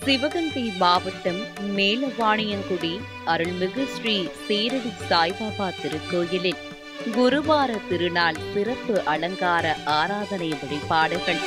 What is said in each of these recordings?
சிவகங்கை மாவட்டம் மேலவாணியங்குடி அருள்மிகு ஸ்ரீ சீரடி சாய்பாபா திருக்கோயிலில் குருவார திருநாள் சிறப்பு அலங்கார ஆராதனை வழிபாடுகள்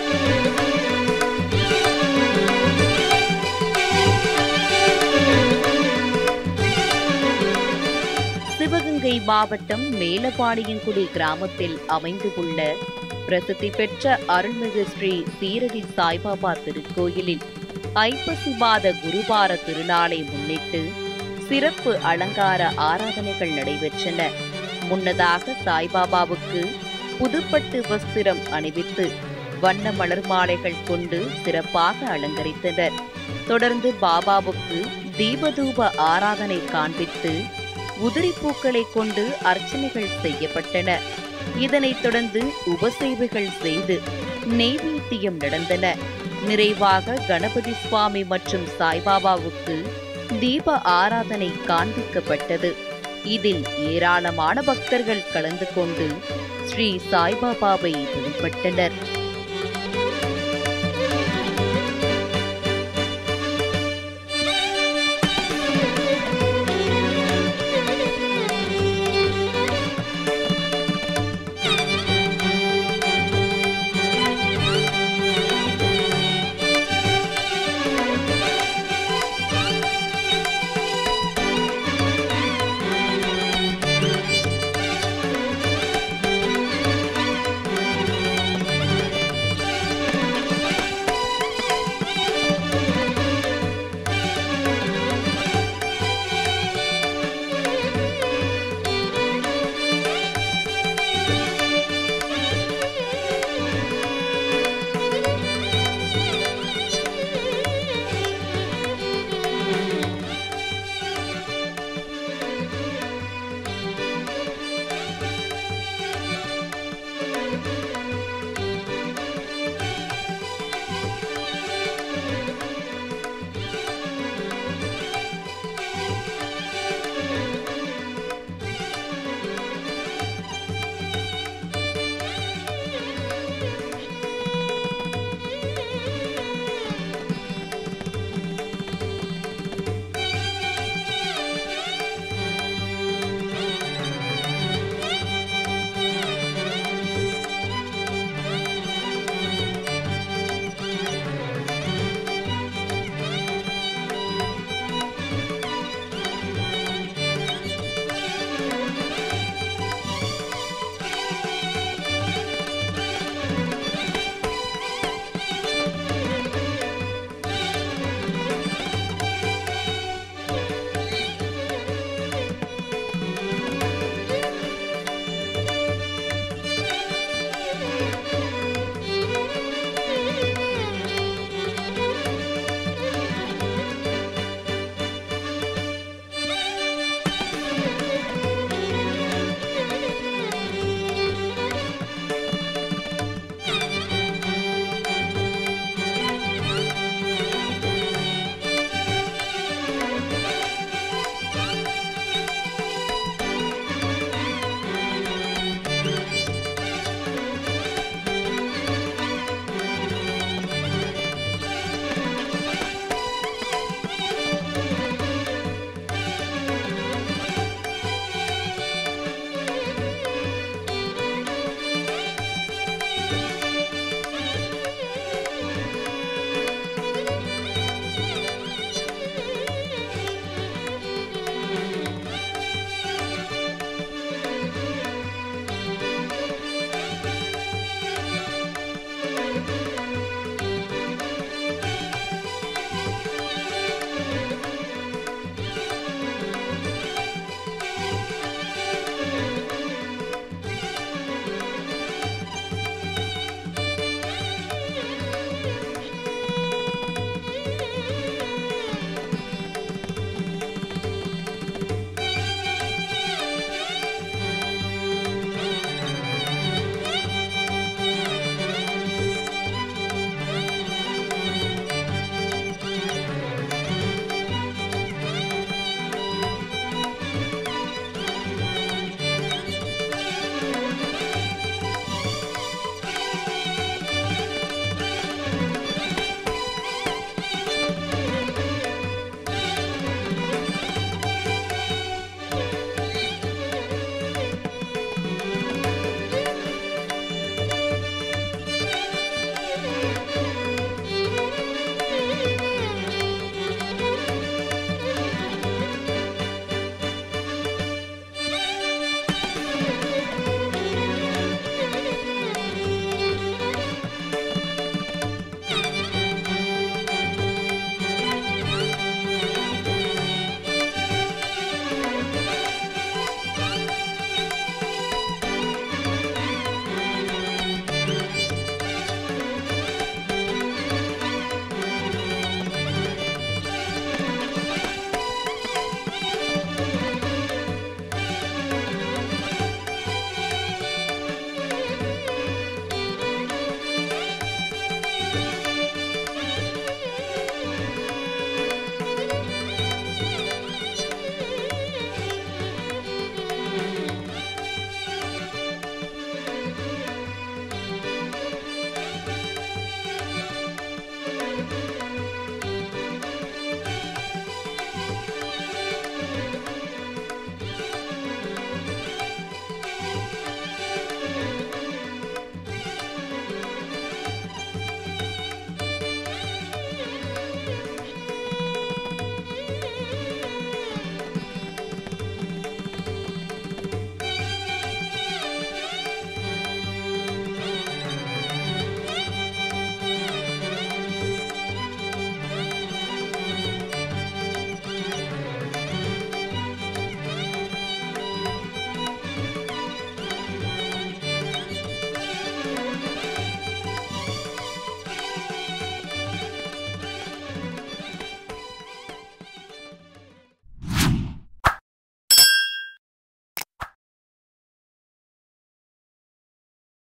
சிவகங்கை மாவட்டம் மேலபாடியங்குடி கிராமத்தில் அமைந்துள்ள பிரசித்தி பெற்ற அருள்மிகு ஸ்ரீ சீரடி சாய்பாபா திருக்கோயிலில் ஐப்பசி மாத குருவார திருநாளை முன்னிட்டு சிறப்பு அலங்கார ஆராதனைகள் நடைபெற்றன முன்னதாக சாய்பாபாவுக்கு புதுப்பட்டு வஸ்திரம் அணிவித்து வண்ண மலர் மாலைகள் கொண்டு சிறப்பாக அலங்கரித்தனர் தொடர்ந்து பாபாவுக்கு தீபதூப ஆராதனை காண்பித்து உதிரி பூக்களை கொண்டு அர்ச்சனைகள் செய்யப்பட்டன இதனைத் தொடர்ந்து உபசேவைகள் செய்து நெய்வேத்தியம் நடந்தன நிறைவாக கணபதி சுவாமி மற்றும் சாய்பாபாவுக்கு தீப ஆராதனை காண்பிக்கப்பட்டது இதில் ஏராளமான பக்தர்கள் கலந்து கொண்டு ஸ்ரீ சாய்பாபாவை வழிபட்டனர்